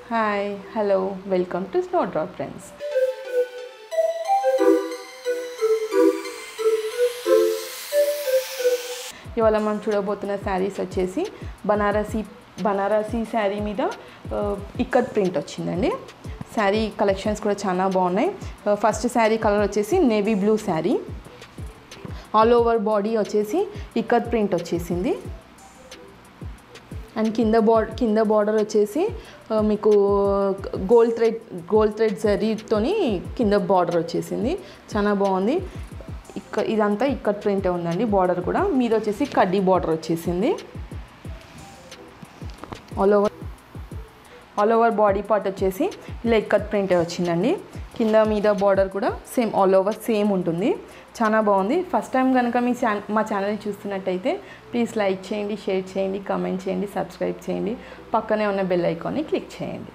hi hello welcome to snow drop friends ఇవాళ మనం చూడబోతున్న శారీస్ వచ్చేసి బనారసీ బనారసీ శారీ మీద ఆ, ఇక్కత్ ప్రింట్ వచ్చిందండి శారీ కలెక్షన్స్ కూడా చాలా బాగున్నాయి ఆ, ఫస్ట్ శారీ కలర్ వచ్చేసి navy blue sari all over body వచ్చేసి ఇక్కత్ ప్రింట్ వచ్చేసింది అండ్ కింద బార్డర్ కింద బార్డర్ వచ్చేసి ఆ, మీకు గోల్డ్ థ్రెడ్ గోల్డ్ థ్రెడ్ జరీతోని కింద బార్డర్ వచ్చేసింది చాలా బాగుంది ఇక్క ఇదంతా ఇక్కడ ప్రింటే ఉందండి బార్డర్ కూడా మీద వచ్చేసి కడ్డీ బార్డర్ వచ్చేసింది all over all over body part వచ్చేసి ఇలా ఇక్కత్ ప్రింటే వచ్చిందండి కింద మీద బార్డర్ కూడా సేమ్ ఆల్ ఓవర్ సేమ్ ఉంటుంది చాలా బాగుంది ఫస్ట్ టైం కనుక మీ ఛాన్ మా ఛానల్ని చూస్తున్నట్టయితే ప్లీజ్ లైక్ చేయండి షేర్ చేయండి కామెంట్ చేయండి సబ్స్క్రైబ్ చేయండి పక్కనే ఉన్న బెల్ ఐకాన్ని క్లిక్ చేయండి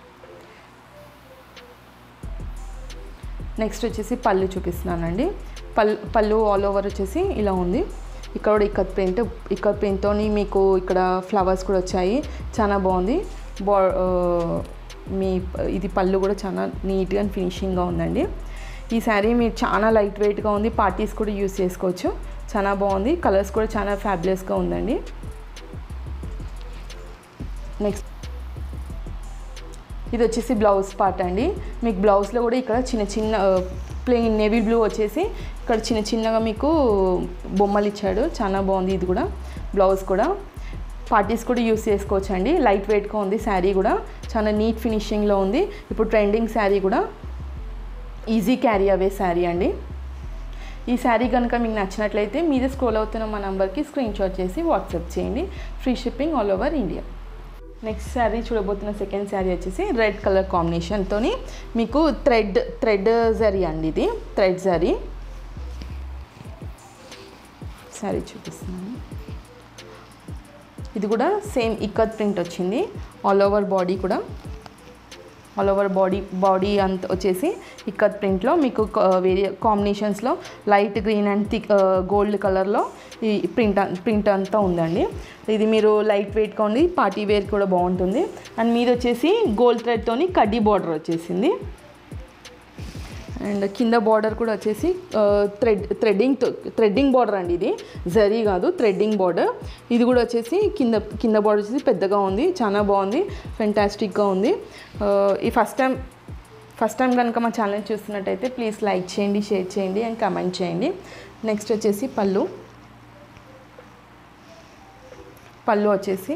నెక్స్ట్ వచ్చేసి పళ్ళు చూపిస్తున్నానండి పళ్ళు పళ్ళు ఆల్ ఓవర్ వచ్చేసి ఇలా ఉంది ఇక్కడ కూడా ఇక్కత్ ప్రింట్ ఇక్కత్ ప్రింట్తో మీకు ఇక్కడ ఫ్లవర్స్ కూడా వచ్చాయి చాలా బాగుంది బా ఆ, మీ ఇది పళ్ళు కూడా చాలా నీట్గా అండ్ ఫినిషింగ్గా ఉందండి ఈ శారీ మీరు చాలా లైట్ వెయిట్గా ఉంది పార్టీస్ కూడా యూస్ చేసుకోవచ్చు చాలా బాగుంది కలర్స్ కూడా చాలా ఫ్యాబులస్గా ఉందండి నెక్స్ట్ ఇది వచ్చేసి బ్లౌజ్ పార్ట్ అండి మీకు బ్లౌజ్లో కూడా ఇక్కడ చిన్న చిన్న ప్లెయిన్ నేవీ బ్లూ వచ్చేసి ఇక్కడ చిన్న చిన్నగా మీకు బొమ్మలు ఇచ్చాడు చాలా బాగుంది ఇది కూడా బ్లౌజ్ కూడా పార్టీస్ కూడా యూస్ చేసుకోవచ్చు అండి లైట్ వెయిట్గా ఉంది శారీ కూడా చాలా నీట్ ఫినిషింగ్లో ఉంది ఇప్పుడు ట్రెండింగ్ శారీ కూడా ఈజీ క్యారీ అవే శారీ అండి ఈ శారీ కనుక మీకు నచ్చినట్లయితే మీద స్క్రోల్ అవుతున్న మా నెంబర్కి స్క్రీన్ షాట్ చేసి వాట్సాప్ చేయండి free shipping all over India next sari చూడబోతున్న సెకండ్ శారీ వచ్చేసి రెడ్ కలర్ కాంబినేషన్తో మీకు థ్రెడ్ థ్రెడ్ జరీ అండి ఇది థ్రెడ్ జరీ శారీ చూపిస్తున్నాను ఇది కూడా సేమ్ ఇక్కత్ ప్రింట్ వచ్చింది ఆల్ ఓవర్ బాడీ కూడా ఆల్ ఓవర్ బాడీ బాడీ అంత వచ్చేసి ఇక్కత్ ప్రింట్లో మీకు వేరే కాంబినేషన్స్లో light green and thick gold కలర్లో ఈ ప్రింట్ ప్రింట్ అంతా ఉందండి ఇది మీరు లైట్ వెయిట్గా ఉంది పార్టీ వేర్ కూడా బాగుంటుంది అండ్ మీద వచ్చేసి గోల్డ్ థ్రెడ్తోని కడ్డీ బార్డర్ వచ్చేసింది అండ్ కింద బార్డర్ కూడా వచ్చేసి థ్రెడ్ థ్రెడ్డింగ్ థ్రెడ్డింగ్ బార్డర్ అండి ఇది జరీ కాదు థ్రెడ్డింగ్ బార్డర్ ఇది కూడా వచ్చేసి కింద కింద బార్డర్ వచ్చేసి పెద్దగా ఉంది చాలా బాగుంది ఫెంటాస్టిక్గా ఉంది ఆ, ఈ ఫస్ట్ టైం ఫస్ట్ టైం కనుక మా ఛానల్ చూస్తున్నట్టయితే ప్లీజ్ లైక్ చేయండి షేర్ చేయండి అండ్ కమెంట్ చేయండి నెక్స్ట్ వచ్చేసి పళ్ళు పళ్ళు వచ్చేసి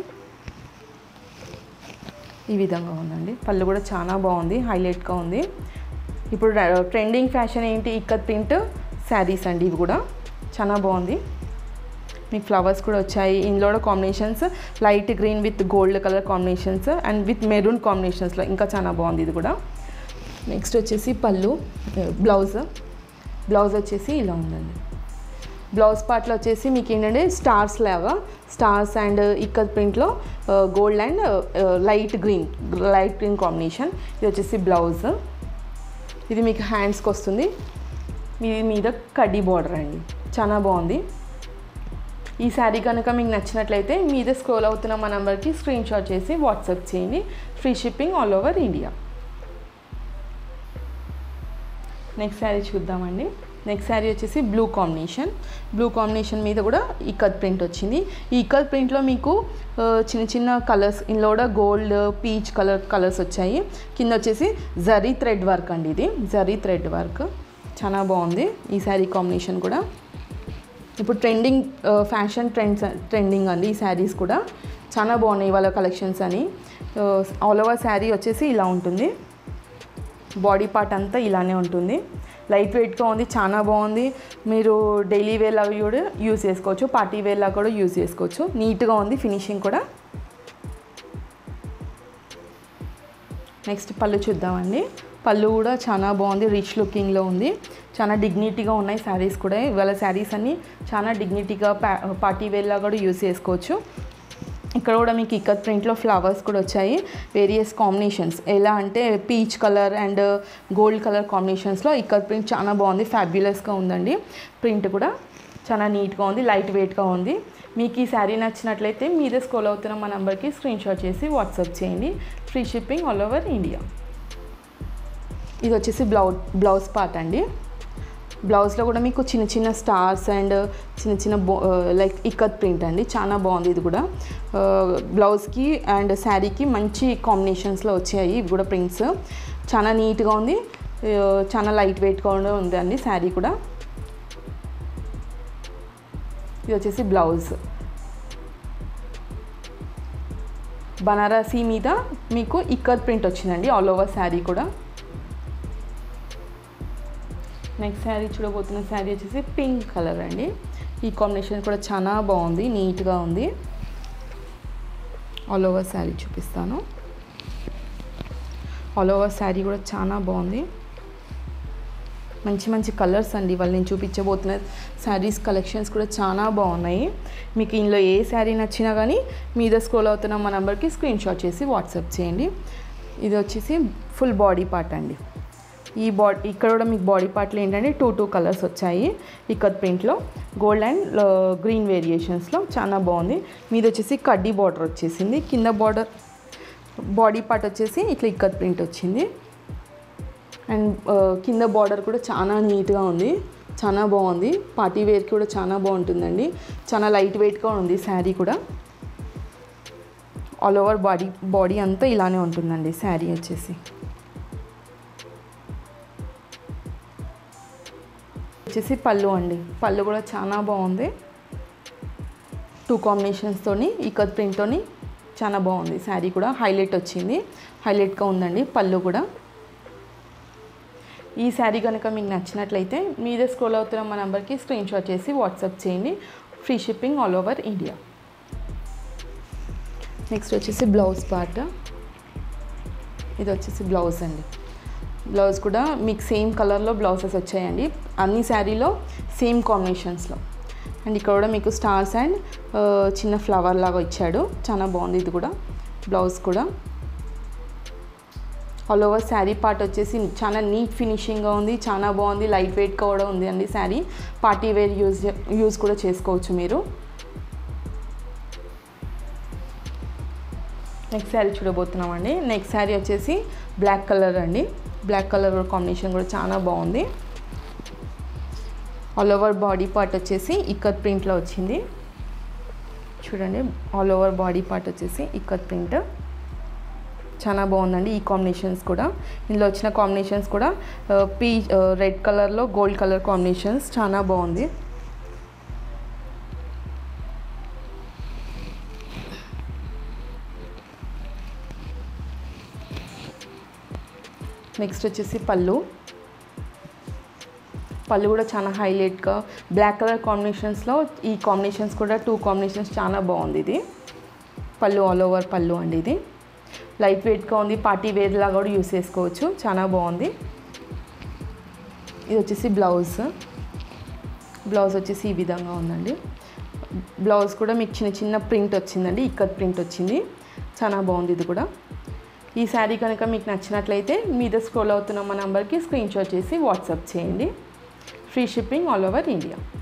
ఈ విధంగా ఉందండి పళ్ళు కూడా చాలా బాగుంది హైలైట్గా ఉంది ఇప్పుడు ట్రెండింగ్ ఫ్యాషన్ ఏంటి ఇక్కత్ ప్రింట్ శారీస్ అండి ఇవి కూడా చాలా బాగుంది మీకు ఫ్లవర్స్ కూడా వచ్చాయి ఇందులో కూడా combinations light green with gold colour combinations and with maroon కాంబినేషన్స్లో ఇంకా చాలా బాగుంది ఇది కూడా నెక్స్ట్ వచ్చేసి పళ్ళు బ్లౌజ్ బ్లౌజ్ వచ్చేసి ఇలా ఉందండి బ్లౌజ్ పార్ట్లో వచ్చేసి మీకు ఏంటంటే స్టార్స్ లాగా స్టార్స్ అండ్ ఇక్కత్ ప్రింట్లో gold and light green light green combination ఇది వచ్చేసి బ్లౌజ్ ఇది మీకు హ్యాండ్స్కి వస్తుంది మీ మీద కడ్డీ బార్డర్ అండి చాలా బాగుంది ఈ శారీ కనుక మీకు నచ్చినట్లయితే మీద స్క్రోల్ అవుతున్న మా నెంబర్కి స్క్రీన్ షాట్ చేసి వాట్సాప్ చేయండి free shipping all over India next sari చూద్దామండి నెక్స్ట్ శారీ వచ్చేసి బ్లూ కాంబినేషన్ బ్లూ కాంబినేషన్ మీద కూడా ఇక్కత్ ప్రింట్ వచ్చింది ఈ ఇక్కత్ ప్రింట్లో మీకు ఆ, చిన్న చిన్న కలర్స్ ఇందులో కూడా గోల్డ్ పీచ్ కలర్ కలర్స్ వచ్చాయి కింద వచ్చేసి జరీ థ్రెడ్ వర్క్ అండి ఇది జరీ థ్రెడ్ వర్క్ చాలా బాగుంది ఈ శారీ కాంబినేషన్ కూడా ఇప్పుడు ట్రెండింగ్ ఫ్యాషన్ ట్రెండ్స్ ట్రెండింగ్ అండి ఈ శారీస్ కూడా చాలా బాగున్నాయి వాళ్ళ కలెక్షన్స్ అని ఆల్ ఓవర్ శారీ వచ్చేసి ఇలా ఉంటుంది బాడీ పార్ట్ అంతా ఇలానే ఉంటుంది లైట్ వెయిట్గా ఉంది చాలా బాగుంది మీరు డైలీ వేర్ లాగా కూడా యూస్ చేసుకోవచ్చు పార్టీ వేర్ లాగా కూడా యూస్ చేసుకోవచ్చు నీట్గా ఉంది ఫినిషింగ్ కూడా నెక్స్ట్ పళ్ళు చూద్దామండి పళ్ళు కూడా చాలా బాగుంది రిచ్ లుకింగ్లో ఉంది చాలా డిగ్నిటీగా ఉన్నాయి శారీస్ కూడా ఇవాళ శారీస్ అన్నీ చాలా డిగ్నిటీగా పా పార్టీ వేర్లా కూడా యూస్ చేసుకోవచ్చు ఇక్కడ కూడా మీకు ఇక్కత్ ప్రింట్లో ఫ్లవర్స్ కూడా వచ్చాయి వేరియస్ కాంబినేషన్స్ ఎలా అంటే peach colour and gold colour కాంబినేషన్స్లో ఇక్కత్ ప్రింట్ చాలా బాగుంది ఫ్యాబ్యులస్గా ఉందండి ప్రింట్ కూడా చాలా నీట్గా ఉంది లైట్ వెయిట్గా ఉంది మీకు ఈ శారీ నచ్చినట్లయితే మీదే స్క్రోల్ అవుతున్న మా నెంబర్కి స్క్రీన్ షాట్ చేసి వాట్సాప్ చేయండి free shipping all over India ఇది వచ్చేసి బ్లౌజ్ బ్లౌజ్ పార్ట్ అండి బ్లౌజ్లో కూడా మీకు చిన్న చిన్న స్టార్స్ అండ్ చిన్న చిన్న బో లైక్ ఇక్కత్ ప్రింట్ అండి చాలా బాగుంది ఇది కూడా బ్లౌజ్కి అండ్ శారీకి మంచి కాంబినేషన్స్లో వచ్చాయి ఇవి కూడా ప్రింట్స్ చాలా నీట్గా ఉంది ఆ, చాలా లైట్ వెయిట్గా కూడా ఉంది అండి శారీ కూడా ఇది వచ్చేసి బ్లౌజ్ బనారసీ మీద మీకు ఇక్కత్ ప్రింట్ వచ్చిందండి ఆల్ ఓవర్ శారీ కూడా నెక్స్ట్ శారీ చూడబోతున్న శారీ వచ్చేసి పింక్ కలర్ అండి ఈ కాంబినేషన్ కూడా చాలా బాగుంది నీట్గా ఉంది ఆల్ ఓవర్ శారీ చూపిస్తాను ఆల్ ఓవర్ శారీ కూడా చాలా బాగుంది మంచి మంచి కలర్స్ అండి వాళ్ళు నేను చూపించబోతున్న శారీస్ కలెక్షన్స్ కూడా చాలా బాగున్నాయి మీకు ఇందులో ఏ శారీ నచ్చినా కానీ మీద స్క్రోల్ అవుతున్న మా నెంబర్కి స్క్రీన్ షాట్ చేసి వాట్సాప్ చేయండి ఇది వచ్చేసి ఫుల్ బాడీ పార్ట్ అండి ఈ బాడీ ఇక్కడ కూడా మీకు బాడీ పార్ట్లో ఏంటంటే టూ టూ కలర్స్ వచ్చాయి ఇక్కత్ ప్రింట్లో గోల్డ్ అండ్ గ్రీన్ వేరియేషన్స్లో చాలా బాగుంది మీద వచ్చేసి కడ్డీ బార్డర్ వచ్చేసింది కింద బార్డర్ బాడీ పార్ట్ వచ్చేసి ఇట్లా ఇక్కత్ ప్రింట్ వచ్చింది అండ్ కింద బార్డర్ కూడా చాలా నీట్గా ఉంది చాలా బాగుంది పార్టీ వేర్కి కూడా చాలా బాగుంటుందండి చాలా లైట్ వెయిట్గా ఉంది శారీ కూడా ఆల్ ఓవర్ బాడీ బాడీ అంతా ఇలానే ఉంటుందండి శారీ వచ్చేసి వచ్చేసి పళ్ళు అండి పళ్ళు కూడా చాలా బాగుంది టూ కాంబినేషన్స్తోని ఇక్కత్ ప్రింట్తోని చాలా బాగుంది శారీ కూడా హైలైట్ వచ్చింది హైలైట్గా ఉందండి పళ్ళు కూడా ఈ శారీ కనుక మీకు నచ్చినట్లయితే మీదే స్క్రోల్ అవుతున్న మా నెంబర్కి స్క్రీన్ షాట్ చేసి వాట్సాప్ చేయండి free shipping all over India next వచ్చేసి బ్లౌజ్ పార్ట్ ఇది వచ్చేసి బ్లౌజ్ అండి బ్లౌజ్ కూడా మీకు సేమ్ కలర్లో బ్లౌజెస్ వచ్చాయండి అన్ని శారీలో సేమ్ కాంబినేషన్స్లో అండ్ ఇక్కడ కూడా మీకు స్టార్స్ అండ్ చిన్న ఫ్లవర్ లాగా ఇచ్చాడు చాలా బాగుంది ఇది కూడా బ్లౌజ్ కూడా ఆల్ ఓవర్ శారీ పార్ట్ వచ్చేసి చాలా నీట్ ఫినిషింగ్గా ఉంది చాలా బాగుంది లైట్ వెయిట్గా కూడా ఉంది అండి sari party wear use use కూడా చేసుకోవచ్చు మీరు నెక్స్ట్ శారీ చూడబోతున్నామండి నెక్స్ట్ శారీ వచ్చేసి బ్లాక్ కలర్ అండి బ్లాక్ కలర్ కాంబినేషన్ కూడా చాలా బాగుంది ఆల్ ఓవర్ బాడీ పార్ట్ వచ్చేసి ఇక్కత్ ప్రింట్లో వచ్చింది చూడండి ఆల్ ఓవర్ బాడీ పార్ట్ వచ్చేసి ఇక్కత్ ప్రింట్ చాలా బాగుందండి ఈ కాంబినేషన్స్ కూడా ఇందులో వచ్చిన కాంబినేషన్స్ కూడా పీ రెడ్ కలర్లో గోల్డ్ కలర్ కాంబినేషన్స్ చాలా బాగుంది నెక్స్ట్ వచ్చేసి పళ్ళు పళ్ళు కూడా చాలా హైలైట్గా బ్లాక్ కలర్ కాంబినేషన్స్లో ఈ కాంబినేషన్స్ కూడా టూ కాంబినేషన్స్ చాలా బాగుంది ఇది పళ్ళు ఆల్ ఓవర్ పళ్ళు అండి ఇది లైట్ వెయిట్గా ఉంది పార్టీ వేర్ లాగా కూడా యూస్ చేసుకోవచ్చు చాలా బాగుంది ఇది వచ్చేసి బ్లౌజ్ బ్లౌజ్ వచ్చేసి ఈ విధంగా ఉందండి బ్లౌజ్ కూడా మీకు చిన్న చిన్న ప్రింట్ వచ్చిందండి ఇక్కత్ ప్రింట్ వచ్చింది చాలా బాగుంది ఇది కూడా ఈ శారీ కనుక మీకు నచ్చినట్లయితే మీద స్క్రోల్ అవుతున్న మా నెంబర్కి స్క్రీన్ షాట్ చేసి వాట్సాప్ చేయండి free shipping all over India